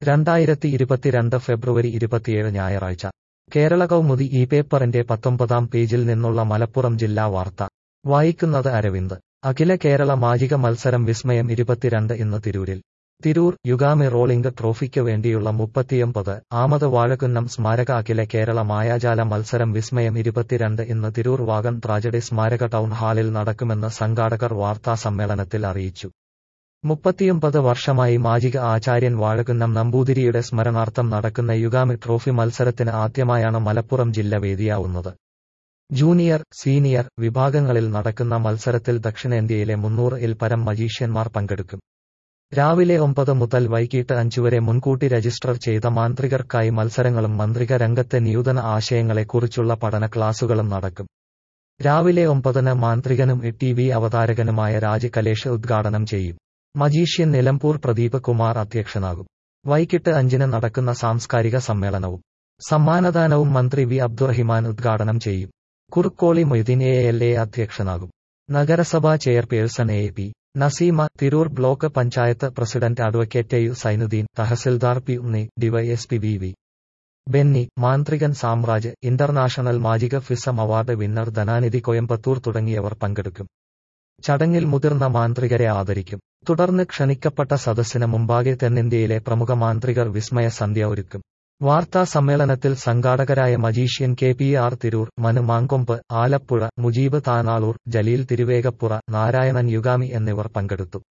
രണ്ടായിരത്തി ഇരുപത്തിരണ്ട് ഫെബ്രുവരി ഇരുപത്തിയേഴ് ഞായറാഴ്ച കേരള കൗമുദി ഈ പേപ്പറിന്റെ പത്തൊമ്പതാം പേജിൽ നിന്നുള്ള മലപ്പുറം ജില്ലാ വാർത്ത വായിക്കുന്നത് അരവിന്ദ് അഖില കേരള മാജിക മത്സരം വിസ്മയം ഇരുപത്തിരണ്ട് ഇന്ന് തിരൂരിൽ തിരൂർ യുഗാമി റോളിംഗ് ട്രോഫിക്ക് വേണ്ടിയുള്ള മുപ്പത്തിയൊമ്പത് ആമത് വാഴക്കുന്നം സ്മാരക അഖില കേരള മായാജാല മത്സരം വിസ്മയം ഇരുപത്തിരണ്ട് ഇന്ന് തിരൂർ വാഗൺ ട്രാജഡി സ്മാരക ടൗൺ ഹാളിൽ നടക്കുമെന്ന് സംഘാടകർ വാർത്താ സമ്മേളനത്തിൽ അറിയിച്ചു മുപ്പത്തിയൊമ്പത് വർഷമായി മാജിക ആചാര്യൻ വാഴക്കുന്നം നമ്പൂതിരിയുടെ സ്മരണാർത്ഥം നടക്കുന്ന യുഗാമി ട്രോഫി മത്സരത്തിന് ആദ്യമായാണ് മലപ്പുറം ജില്ല വേദിയാവുന്നത് ജൂനിയർ സീനിയർ വിഭാഗങ്ങളിൽ നടക്കുന്ന മത്സരത്തിൽ ദക്ഷിണേന്ത്യയിലെ മുന്നൂറ് ഇൽ പരം മജീഷ്യന്മാർ പങ്കെടുക്കും രാവിലെ ഒമ്പത് മുതൽ വൈകിട്ട് അഞ്ചുവരെ മുൻകൂട്ടി രജിസ്റ്റർ ചെയ്ത മാന്ത്രികർക്കായി മത്സരങ്ങളും മന്ത്രിക രംഗത്തെ നൂതന ആശയങ്ങളെക്കുറിച്ചുള്ള പഠന ക്ലാസുകളും നടക്കും രാവിലെ ഒമ്പതിന് മാന്ത്രികനും ടി വി അവതാരകനുമായ രാജ് കലേഷ് ഉദ്ഘാടനം ചെയ്യും മജീഷ്യൻ നിലമ്പൂർ പ്രദീപ് കുമാർ അധ്യക്ഷനാകും വൈകിട്ട് അഞ്ചിന് നടക്കുന്ന സാംസ്കാരിക സമ്മേളനവും സമ്മാനദാനവും മന്ത്രി വി അബ്ദുറഹിമാൻ ഉദ്ഘാടനം ചെയ്യും Kurukkoli Moideen M L A അധ്യക്ഷനാകും നഗരസഭാ chairperson A P Naseema Tirur block panchayat president advocate U Sainudheen tahsildar P Unni DYSP V V Benny മാന്ത്രികൻ Samraj international magic FISM award winner Dhananidhi Coimbatore തുടങ്ങിയവർ പങ്കെടുക്കും ചടങ്ങിൽ മുതിർന്ന മാന്ത്രികരെ ആദരിക്കും തുടർന്ന് ക്ഷണിക്കപ്പെട്ട സദസ്സിന് മുമ്പാകെ തെന്നിന്ത്യയിലെ പ്രമുഖ മാന്ത്രികർ വിസ്മയ സന്ധ്യ ഒരുക്കും വാർത്താ സമ്മേളനത്തിൽ സംഘാടകരായ magician K P R Tirur Manu Mankombu Alappuzha Mujeeb Thanalur Jaleel Thiruvegappura Narayanan Yugami എന്നിവർ പങ്കെടുത്തു